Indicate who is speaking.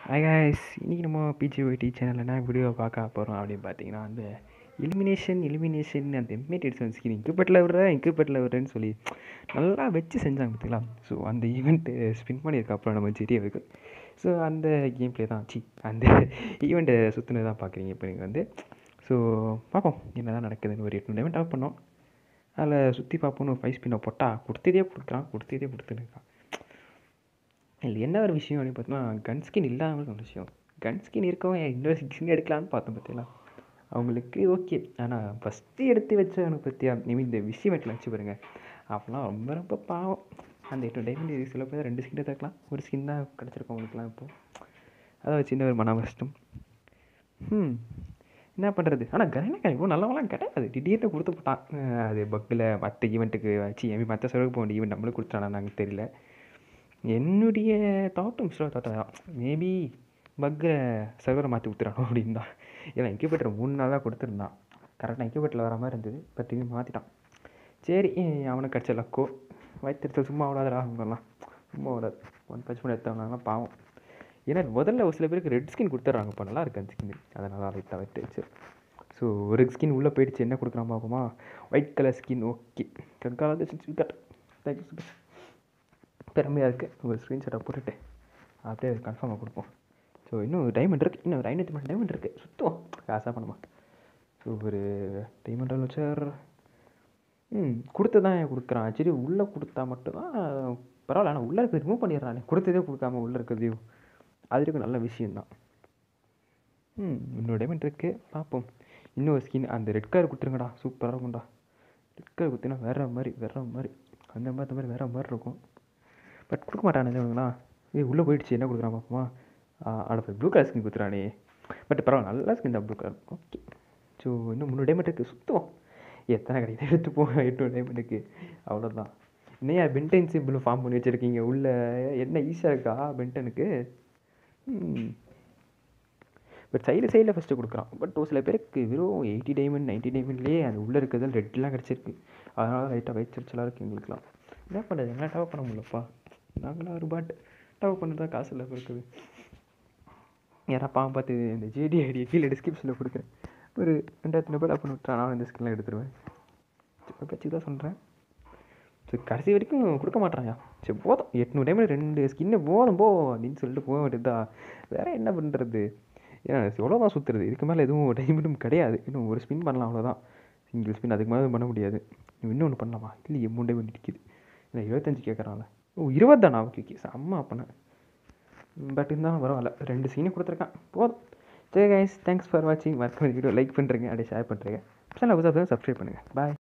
Speaker 1: hi guys இன்றைக்கி நம்ம பிஜிஒய்டி சேனலில் என்ன வீடியோ பார்க்க போகிறோம் அப்படின்னு பார்த்தீங்கன்னா அந்த எலிமினேஷன் எலிமினேஷன் அந்த எம்ஏட் எடிசன் ஸ்கின் இன்குபேட்டில் விடுற இன்குபேட்டில் விடுறேன்னு சொல்லி நல்லா வச்சு செஞ்சாங்க பார்த்தீங்களா ஸோ அந்த ஈவெண்ட்டு ஸ்பின் பண்ணியிருக்க அப்புறம் நம்ம ஜெரியாவுக்கு ஸோ அந்த கேம் ப்ளே தான் சி அந்த ஈவெண்ட்டை சுற்றுனது தான் பார்க்குறீங்க இப்போ நீங்கள் வந்து ஸோ பார்ப்போம் என்ன தான் நடக்குதுன்னு ஒரு எட்டு ஈவெண்ட் ஆஃப் பண்ணோம் அதில் சுற்றி பார்ப்போன்னு ஃபைவ் ஸ்பின்னை போட்டால் கொடுத்ததே கொடுக்குறான் கொடுத்ததே கொடுத்துன்னு இருக்கான் இதில் என்ன ஒரு விஷயம் அப்படின்னு பார்த்தோம்னா கன் ஸ்கின் இல்லாமல் ஒரு விஷயம் கன் ஸ்கின் இருக்கவங்க இன்னொரு ஸ்கின் எடுக்கலான்னு பார்த்தோம் பார்த்தீங்களா அவங்களுக்கு ஓகே ஆனால் ஃபஸ்ட்டு எடுத்து வச்சவனுக்கு பற்றியா இனிமேல் இந்த விஷயம் வெட்டில் வச்சு பாருங்க அப்போலாம் ரொம்ப ரொம்ப பாவம் அந்த எட்டு டைமண்ட் சில பேர் ரெண்டு ஸ்கின் எடுத்துக்கலாம் ஒரு ஸ்கின் தான் கிடச்சிருக்கும் அவங்களுக்குலாம் இப்போது அதான் சின்ன ஒரு மன கஷ்டம் ம் என்ன பண்ணுறது ஆனால் கணேன இவ்வளோ நல்லவங்களாம் கிடையாது திடீர்னு கொடுத்து போட்டான் அஹ் அது பக்கில் மற்ற ஈவெண்ட்டுக்கு வச்சு எம்மி மற்ற செலவுக்கு போக வேண்டிய ஈவெண்ட் நம்மளுக்கு கொடுத்துட்டானா நாங்கள் தெரியல என்னுடைய தாட்டும் மிஸ்டர் தாட்டா தான் மேபி பக்கை சர்வரை மாற்றி கொடுத்துறானோ அப்படின்னு தான் ஏன்னா இன்குபேட்டர் மூணு நாள் தான் கொடுத்துருந்தான் கரெக்டாக இன்குபேட்டரில் வர மாதிரி இருந்தது இப்போ திரும்பி மாற்றிட்டான் சரி அவனுக்கு கிடச்ச லக்கோ வயிற்றுச்சல் சும்மா விடாதடா அவங்கெல்லாம் சும்மா விடாது ஒன் பச் பண்ணி எடுத்தவங்கலாம் பாவம் ஏன்னா முதல்ல ஒரு சில பேருக்கு ரெட் ஸ்கின் கொடுத்துட்றாங்க இப்போ நல்லா இருக்கு அந்த ஸ்கின் அதனால் லைட்டாக வெட்டுச்சு ஸோ ஒரு ஸ்கின் உள்ளே போயிடுச்சு என்ன கொடுக்குறான் பார்ப்போமா ஒயிட் கலர் ஸ்கின் ஓகே கங்காலது தேங்க்யூ சுபேஷ் பெருமையாக இருக்குது ஒரு ஸ்க்ரீன்ஷாட்டை போட்டுட்டு அப்படியே அது கன்ஃபார்மாக கொடுப்போம் ஸோ இன்னும் டைமண்ட் இருக்குது இன்னும் ஒரு ஐநூற்றி மூணு டைமண்ட் இருக்குது சுத்தம் காசாக பண்ணுமா ஸோ ஒரு டைமண்ட் வச்சர் ம் கொடுத்து தான் கொடுக்குறான் சரி உள்ளே கொடுத்தா மட்டும்தான் பரவாயில்ல ஆனால் உள்ளே இருக்கிறது ரிமூவ் பண்ணிடுறானே கொடுத்ததே கொடுக்காம உள்ளே இருக்கிறதையும் அது இருக்கும் நல்ல விஷயந்தான் ம் இன்னொரு டைமண்ட் இருக்குது பார்ப்போம் இன்னும் ஒரு ஸ்கின் அந்த ரெட் கலர் கொடுத்துருங்கடா சூப்பராக இருக்கும்டா ரெட் கலர் கொடுத்தீங்கன்னா வேற மாதிரி வேற மாதிரி அந்த மாதிரி மாதிரி வேற மாதிரி இருக்கும் பட் கொடுக்க மாட்டானே இவனுங்களா ஏய் உள்ளே போயிடுச்சு என்ன கொடுக்குறான் பார்ப்போமா அடுத்த ப்ளூ கலர் ஸ்கின் கொடுத்துறானே பட் பரவாயில்ல நல்லா ஸ்கின் தான் ப்ளூ கலர் ஓகே ஸோ இன்னும் முந்நூறு டைமண்ட் இருக்குது சுத்தம் எத்தனை கிடையாது எடுத்து போக எட்டு டைமண்டுக்கு அவ்வளோதான் இன்னையா பென்டன் சிம்பிள் ஃபார்ம் பண்ணி வச்சுருக்கீங்க உள்ள என்ன ஈஸியாக இருக்கா பென்டனுக்கு பட் சைடு சைடில் ஃபஸ்ட்டு கொடுக்குறான் பட் ஒரு சில பேருக்கு வெறும் எயிட்டி டைமண்ட் நைன்ட்டி டைமண்ட்லேயே அது உள்ளே இருக்கிறது ரெட்லாம் கிடச்சிருக்கு அதனால லைட்டாக வயிற்றுச்சலாக இருக்குது எங்களுக்குலாம் என்ன பண்ணுறது எங்களால் டவ் பண்ண முடியலப்பா நாங்களாம் ஒரு பாட் டவ் பண்ணுறதா காசு இல்லை இருக்குது யாரா பாவம் பார்த்து இந்த ஜேடி ஐடியை கீழே டிஸ்கிரிப்ஷனில் கொடுக்குறேன் ஒரு ரெண்டாயிரத்தி ரூபாய் பண்ணி விட்டா நான் இந்த ஸ்கின்லாம் எடுத்துருவேன் சரி பச்சு தான் சொல்கிறேன் சரி கடைசி வரைக்கும் கொடுக்க மாட்டாயா சரி போதும் எட்நூறு டைமில் ரெண்டு ஸ்கின்னு போதும் போ அப்படின்னு சொல்லிட்டு போக வேண்டியதா வேறு என்ன பண்ணுறது ஏன்னா எவ்வளோ தான் சுற்றுறது இதுக்கு மேலே எதுவும் டைமிட்டும் கிடையாது இன்னும் ஒரு ஸ்பின் பண்ணலாம் அவ்வளோதான் சிங்கிள் ஸ்பின் அதுக்கு மேலே பண்ண முடியாது இன்னொன்று பண்ணலாமா இல்லையே மூணு டைம் நிற்கிது இல்லை இருபத்தஞ்சு கேட்குறான்ல ஓ இருபது தானா ஓகே ஓகே செம்ம பண்ணேன் பட் இருந்தாலும் பரவாயில்ல ரெண்டு சீனு கொடுத்துருக்கான் போதும் சரி கைஸ் தேங்க்ஸ் ஃபார் வாட்சிங் மறக்காம வீடியோ லைக் பண்ணுறீங்க அப்படியே ஷேர் பண்ணுறீங்க சேனல் புதுசாக சப்ஸ்கிரைப் பண்ணுங்கள் பாய்